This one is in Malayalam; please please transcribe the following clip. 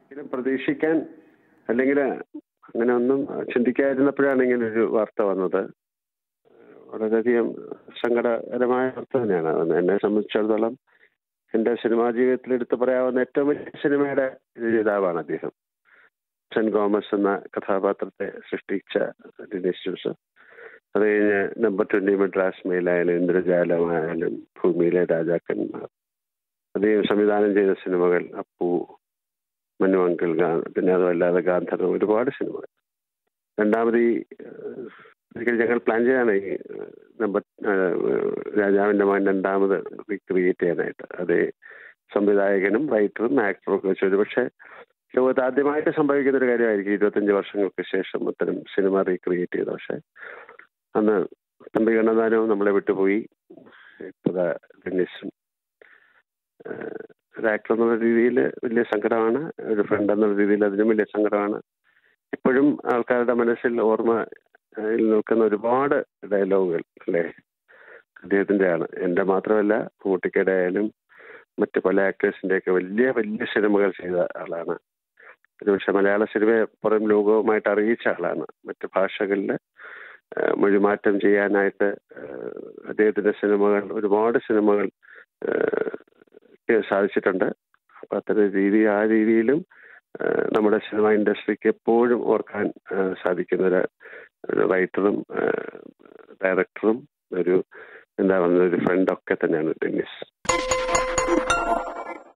ഒരിക്കലും പ്രതീക്ഷിക്കാൻ അല്ലെങ്കിൽ അങ്ങനെ ഒന്നും ചിന്തിക്കാതിരുന്നപ്പോഴാണ് ഇങ്ങനെ ഒരു വാർത്ത വന്നത് വളരെയധികം സങ്കടകരമായ വാർത്ത തന്നെയാണ് അത് എന്നെ സംബന്ധിച്ചിടത്തോളം എൻ്റെ സിനിമാ ജീവിതത്തിൽ എടുത്തു പറയാവുന്ന ഏറ്റവും വലിയ സിനിമയുടെ രചയിതാവാണ് അദ്ദേഹം സെന്റ് ഗോമസ് എന്ന കഥാപാത്രത്തെ സൃഷ്ടിച്ച ദിനേശ് ജോസഫ് അത് കഴിഞ്ഞ് നമ്പർ ട്വന്റി മദ്രാസ് മെയിലായാലും ഇന്ദ്രജാലമായാലും ഭൂമിയിലെ രാജാക്കന്മാർ അദ്ദേഹം സംവിധാനം ചെയ്ത സിനിമകൾ അപ്പു മനുവങ്കിൾ പിന്നെ അതുമല്ലാതെ ഗാന്ധർവം ഒരുപാട് സിനിമകൾ രണ്ടാമത് ഈ ഒരിക്കൽ ഞങ്ങൾ പ്ലാൻ ചെയ്യാണ് ഈ നമ്പർ രാജാവിൻ്റെ മകൻ രണ്ടാമത് റീക്രിയേറ്റ് ചെയ്യാനായിട്ട് അതേ സംവിധായകനും റൈറ്ററും ആക്ടറും ഒക്കെ വെച്ച് പക്ഷേ ലോകത്ത് ആദ്യമായിട്ട് സംഭവിക്കുന്ന ഒരു കാര്യമായിരിക്കും ഇരുപത്തഞ്ച് വർഷങ്ങൾക്ക് ശേഷം അത്തരം സിനിമ റീക്രിയേറ്റ് ചെയ്ത പക്ഷേ അന്ന് തമ്പി ഗണനാനവും നമ്മളെ വിട്ടുപോയി ഇപ്പതാ ഗണേശും ഒരു ആക്ടർ എന്നുള്ള രീതിയിൽ വലിയ സങ്കടമാണ് ഒരു ഫ്രണ്ട് എന്നുള്ള രീതിയിൽ അതിനും വലിയ സങ്കടമാണ് ഇപ്പോഴും ആൾക്കാരുടെ മനസ്സിൽ ഓർമ്മ നിൽക്കുന്ന ഒരുപാട് ഡയലോഗുകൾ അല്ലേ അദ്ദേഹത്തിൻ്റെ ആണ് എൻ്റെ മാത്രമല്ല മമ്മൂട്ടിക്കയുടെ ആയാലും മറ്റ് പല ആക്ടേഴ്സിൻ്റെയൊക്കെ വലിയ വലിയ സിനിമകൾ ചെയ്ത ആളാണ് ഒരുപക്ഷെ മലയാള സിനിമയെ പുറം ലോകവുമായിട്ട് അറിയിച്ച ആളാണ് മറ്റ് ഭാഷകളിൽ മൊഴിമാറ്റം ചെയ്യാനായിട്ട് അദ്ദേഹത്തിൻ്റെ സിനിമകൾ ഒരുപാട് സിനിമകൾ സാധിച്ചിട്ടുണ്ട് അപ്പം അത്തരം രീതി ആ രീതിയിലും നമ്മുടെ സിനിമ ഇൻഡസ്ട്രിക്ക് എപ്പോഴും ഓർക്കാൻ സാധിക്കുന്ന ഒരു റൈറ്ററും ഡയറക്ടറും ഒരു എന്താ പറയുക ഒരു ഫ്രണ്ടൊക്കെ തന്നെയാണ് ടെന്നീസ്